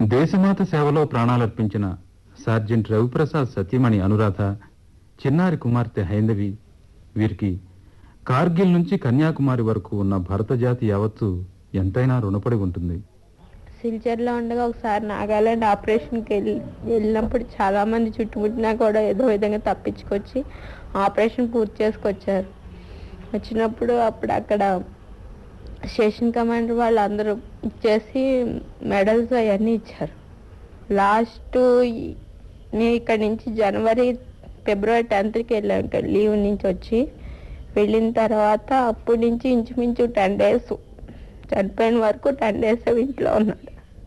దేశమాత సేవలో ప్రాణాలర్పించిన సార్జెంట్ రవిప్రసాద్ సత్యమణి అనురాధ చిన్నారి కుమార్తె హైందవి వీరికి కార్గిల్ నుంచి కన్యాకుమారి వరకు ఉన్న భరత జాతి యావత్తు ఎంతైనా రుణపడి ఉంటుంది సిల్చర్లో ఉండగా ఒకసారి నాగాలాండ్ ఆపరేషన్కి వెళ్ళి వెళ్ళినప్పుడు చాలా మంది చుట్టుముట్టినా కూడా ఏదో విధంగా తప్పించుకొచ్చి ఆపరేషన్ పూర్తి చేసుకొచ్చారు వచ్చినప్పుడు అప్పుడు అక్కడ స్టేషన్ కమాండర్ వాళ్ళు అందరూ ఇచ్చేసి మెడల్స్ అవన్నీ ఇచ్చారు లాస్ట్ నేను ఇక్కడ నుంచి జనవరి ఫిబ్రవరి టెన్త్కి వెళ్ళాను ఇక్కడ లీవ్ నుంచి వచ్చి వెళ్ళిన తర్వాత అప్పటి నుంచి ఇంచుమించు టెన్ డేస్ చనిపోయిన వరకు టెన్ డేస్ ఇంట్లో ఉన్నాడు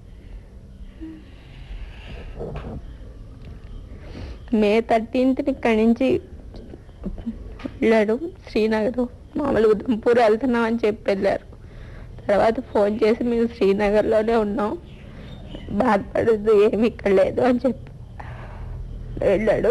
మే థర్టీన్త్ ఇక్కడి నుంచి వెళ్ళాడు శ్రీనగర్ మామూలుగా ఉదంపూర్ వెళ్తున్నాం అని చెప్పి వెళ్ళారు తర్వాత ఫోన్ చేసి మేము శ్రీనగర్లోనే ఉన్నాం బాధపడద్దు ఏమి ఇక్కడ లేదు అని చెప్పి వెళ్ళాడు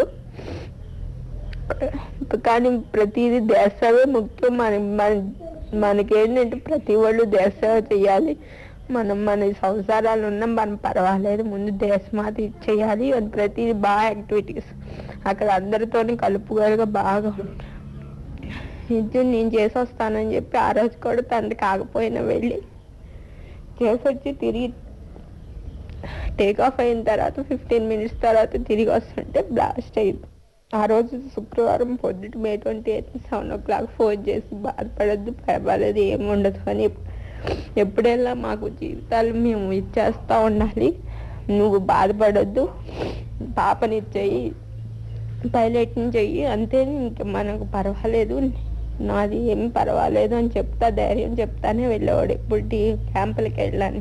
కానీ ప్రతిదీ దేశమే ముఖ్యం మన మన మనకేంటంటే ప్రతి వాళ్ళు దేశసేవ చేయాలి మనం మన సంసారాలు ఉన్నాం మనం పర్వాలేదు ముందు దేశమాత ఇది చేయాలి అది ప్రతిదీ బాగా యాక్టివిటీస్ అక్కడ అందరితోని కలుపుగలుగా బాగా ఉంటాడు. ఇది నేను చేసి వస్తానని చెప్పి ఆ రోజు కూడా తండ్రి కాకపోయినా వెళ్ళి చేసి వచ్చి తిరిగి టేక్ ఆఫ్ అయిన తర్వాత ఫిఫ్టీన్ మినిట్స్ తర్వాత తిరిగి వస్తుంటే బ్లాస్ట్ అయింది ఆ రోజు శుక్రవారం పొద్దుట May twenty eighth seven o'clock phone చేసి బాధపడద్దు పర్వాలేదు ఏమి ఉండదు అని ఎప్పుడైనా మాకు జీవితాలు మేము ఇచ్చేస్తూ ఉండాలి నువ్వు బాధపడొద్దు పాపని ఇచ్చేయి పైలట్ని చెయ్యి అంతే ఇంక మనకు పర్వాలేదు నాది ఏమి పర్వాలేదు అని చెప్తా ధైర్యం చెప్తానే వెళ్ళేవాడు ఎప్పుడు టీ క్యాంపులకి వెళ్ళాను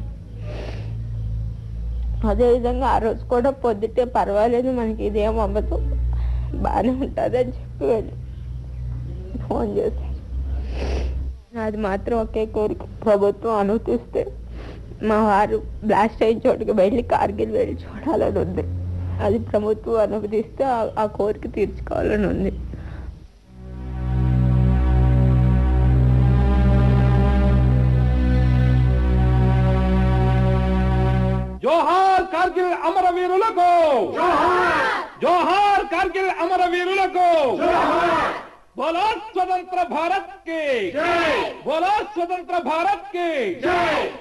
అదేవిధంగా ఆ రోజు కూడా పొద్దుటే పర్వాలేదు మనకి ఇదేం అవ్వదు బాగానే ఉంటుంది అని చెప్పి వెళ్ళి ఫోన్ చేశారు అది మాత్రం ఒకే కోరిక ప్రభుత్వం అనుమతిస్తే మా వారు బ్లాస్ట్ అయిన చోటుకి వెళ్ళి కార్గిల్ వెళ్ళి చూడాలని ఉంది అది ప్రభుత్వం అనుమతిస్తే ఆ- ఆ కోరిక తీర్చుకోవాలని ఉంది జోహార్ కార్గిల్ అమరవీరులకు జోహార్ కార్గిల్ అమరవీరులకు బోలో స్వతంత్ర భారత్ కి బోలో స్వతంత్ర భారత్ కి